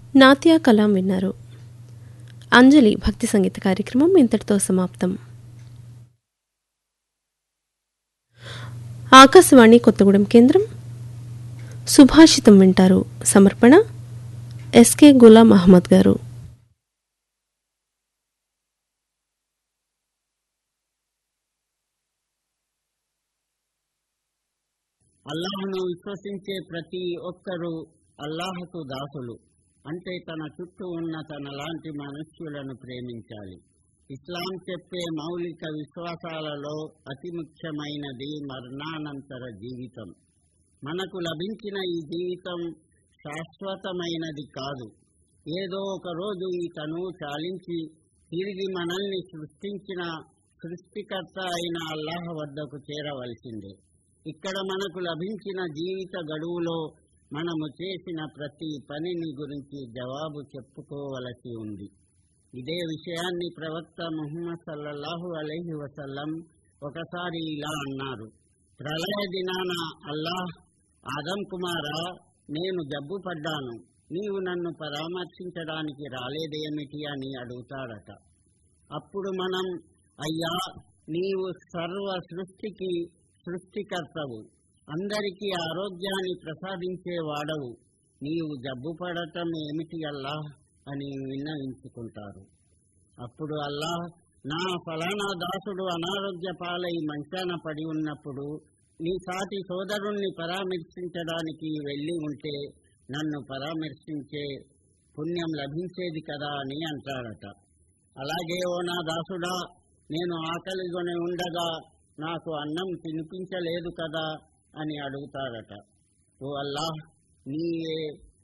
నాత్యా కలాం విన్నారు అంజలి భక్తి సంగీత కార్యక్రమం ఇంతటితో సమాప్తం ఆకాశవాణి కొత్తగూడెం కేంద్రం సుభాషితం వింటారు సమర్పణ ఎస్కే గులాం అహ్మద్ గారు అల్లాహ్ను విశ్వసించే ప్రతి ఒక్కరూ అల్లాహకు దాసులు అంటే తన చుట్టూ ఉన్న తన లాంటి మనుష్యులను ప్రేమించాలి ఇస్లాం చెప్పే మౌలిక విశ్వాసాలలో అతి ముఖ్యమైనది మరణానంతర జీవితం మనకు లభించిన ఈ జీవితం శాశ్వతమైనది కాదు ఏదో ఒక రోజు ఈ తనువు చాలించి తిరిగి మనల్ని సృష్టించిన సృష్టికర్త అయిన అల్లాహ్ వద్దకు చేరవలసిందే ఇక్కడ మనకు లభించిన జీవిత గడువులో మనము చేసిన ప్రతి పనిని గురించి జవాబు చెప్పుకోవలసి ఉంది ఇదే విషయాన్ని ప్రవక్త ముహమ్మద్ సల్లల్లాహు అలైహి వసల్లం ఒకసారి ఇలా అన్నారు ప్రళయ దినాన అల్లాహ్ ఆదం కుమారా నేను జబ్బు పడ్డాను నీవు నన్ను పరామర్శించడానికి రాలేదేమిటి అని అడుగుతాడట అప్పుడు మనం అయ్యా నీవు సర్వ సృష్టికి సృష్టికర్తవు అందరికీ ఆరోగ్యాన్ని ప్రసాదించే వాడవు నీవు జబ్బు పడటం ఏమిటి అల్లాహ్ అని విన్నవించుకుంటారు అప్పుడు అల్లాహ్ నా ఫలానా దాసుడు అనారోగ్య పాలై మంచాన పడి ఉన్నప్పుడు నీ సాటి సోదరుణ్ణి పరామర్శించడానికి వెళ్ళి ఉంటే నన్ను పరామర్శించే పుణ్యం లభించేది కదా అని అంటాడట అలాగే ఓ నా దాసుడా నేను ఆకలిగొని ఉండగా నాకు అన్నం తినిపించలేదు కదా అని అడుగుతాడట ఓ అల్లాహ్ నీవే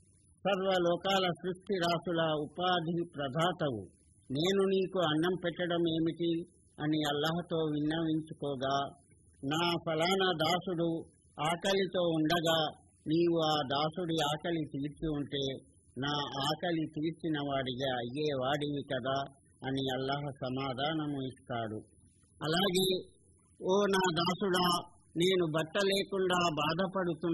సర్వలోకాల సృష్టి రాసుల ఉపాధి ప్రధాతవు నేను నీకు అన్నం పెట్టడం ఏమిటి అని అల్లాహతో విన్నవించుకోగా నా ఫలానా దాసుడు ఆకలితో ఉండగా నీవు ఆ దాసుడి ఆకలి తీర్చి ఉంటే నా ఆకలి తీర్చిన వాడిగా అయ్యేవాడివి కదా అని అల్లాహ్ సమాధానము ఇస్తాడు అలాగే ఓ నా దాసుడా నేను బట్ట లేకుండా బాధపడుతున్నా